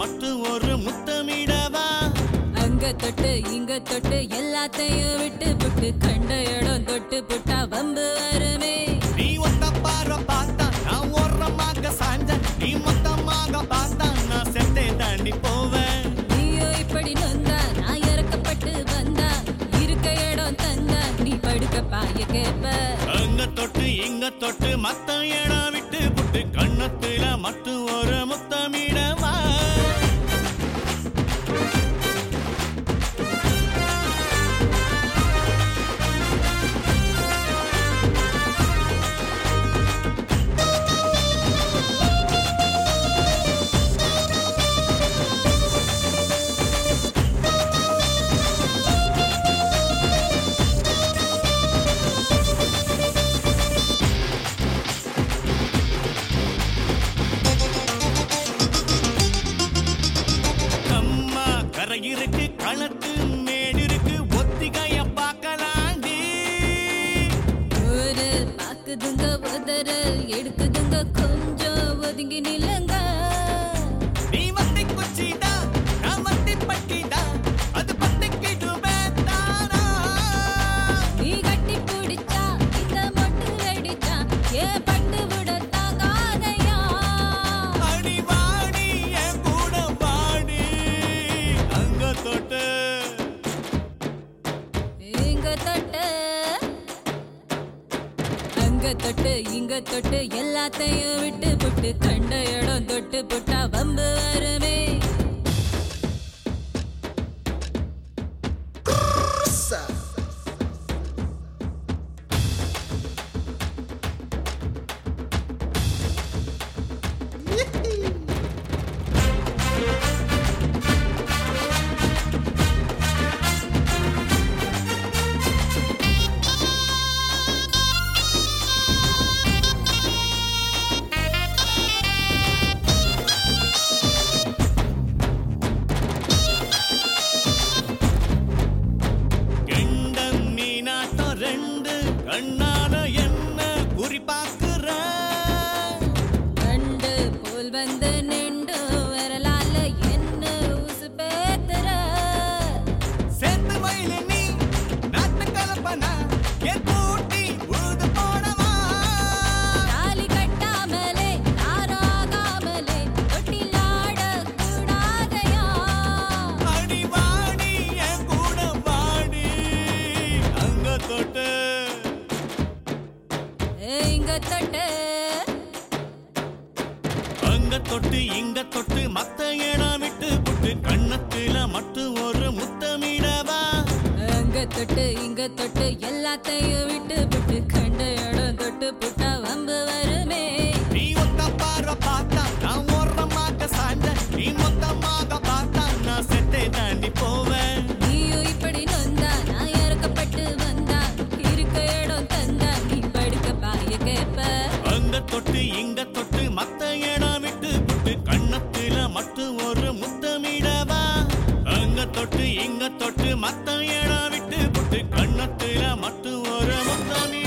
மட்டும் ஒரு முத்தமிடவா அங்க தொட்டு இங்க தொட்டு எல்லாத்தையும் விட்டு புட்டு கண்ட இடம் தொட்டு புட்டா வம்பு வருமே நீ ஒத்த பார பார்த்தா நான் ஓரமாக சாஞ்ச நீ மொத்தமாக பார்த்தா நான் செத்தே தாண்டி போவேன் நீயோ இப்படி நொந்தா நான் இறக்கப்பட்டு வந்தா இருக்க இடம் தந்தா நீ படுக்க பாய கேப்ப அங்க தொட்டு இங்க தொட்டு மத்த இடம் விட்டு புட்டு கண்ணத்துல மட்டும் ஒரு முத்தமிடவா அம்மா கரை இருக்கு களத்து மேடு இருக்கு ஒத்திகைய பார்க்கலாண்டி ஒரு பாக்குதுங்க உதற எடுக்குதுங்க கொஞ்சம் ஒதுங்கி நில்லுங்க நீ வத்தி குச்சிதா நான் வத்தி பட்டிதா அது பத்திக்கிடுவே தானா நீ கட்டி பிடிச்சா இந்த மொட்டு அடிச்சா ஏ பட்டு விட தாங்காதையா அடி வாடி என் கூட வாடி அங்க தொட்டு இங்க தொட்டு அங்க தொட்டு இங்க தொட்டு எல்லாத்தையும் விட்டு புட்டு கண்ட இடம் தொட்டு புட்டா வம்பு வருமே கெண்டம் மீனாட்டம் ரெண்டு கண்ணால என்ன குறி பார்க்கிற கண்டு போல் வந்து நின்று வரலால என்ன உசு பேத்துற சேர்த்து மயில நீ நாட்டு கலப்பனா என் கூட்டி உழுது போனவா தாலி கட்டாமலே தாராகாமலே தொட்டிலாட கூடாதையா அடி வாடி என் கூட வாடி அங்க தொட்டு இங்க தொட்டு அங்க தொட்டு இங்க தொட்டு மத்த இடம் விட்டு புட்டு கண்ணத்துல மட்டும் ஒரு முத்தமிடவா அங்க தொட்டு இங்க தொட்டு எல்லாத்தையும் விட்டு புட்டு கண்ட இடம் தொட்டு புட்டா வம்பு வருமே நீ ஒத்த பார்வை பார்த்தா நான் ஓரமாக சாஞ்ச நீ மொத்தமாக பார்த்தா நான் செத்தே தாண்டி போவேன் நீயும் இப்படி நொந்தா நான் இறக்கப்பட்டு வந்தா இருக்க இடம் தந்தா நீ படுக்க பாய கேப்ப அங்க தொட்டு இங்க தொட்டு மத்த இடம் விட்டு புட்டு கண்ணத்துல மட்டும் ஒரு முத்தமிடவா அங்க தொட்டு இங்க தொட்டு மத்த இடம் விட்டு புட்டு கண்ணத்துல மட்டும் ஒரு முத்தமிட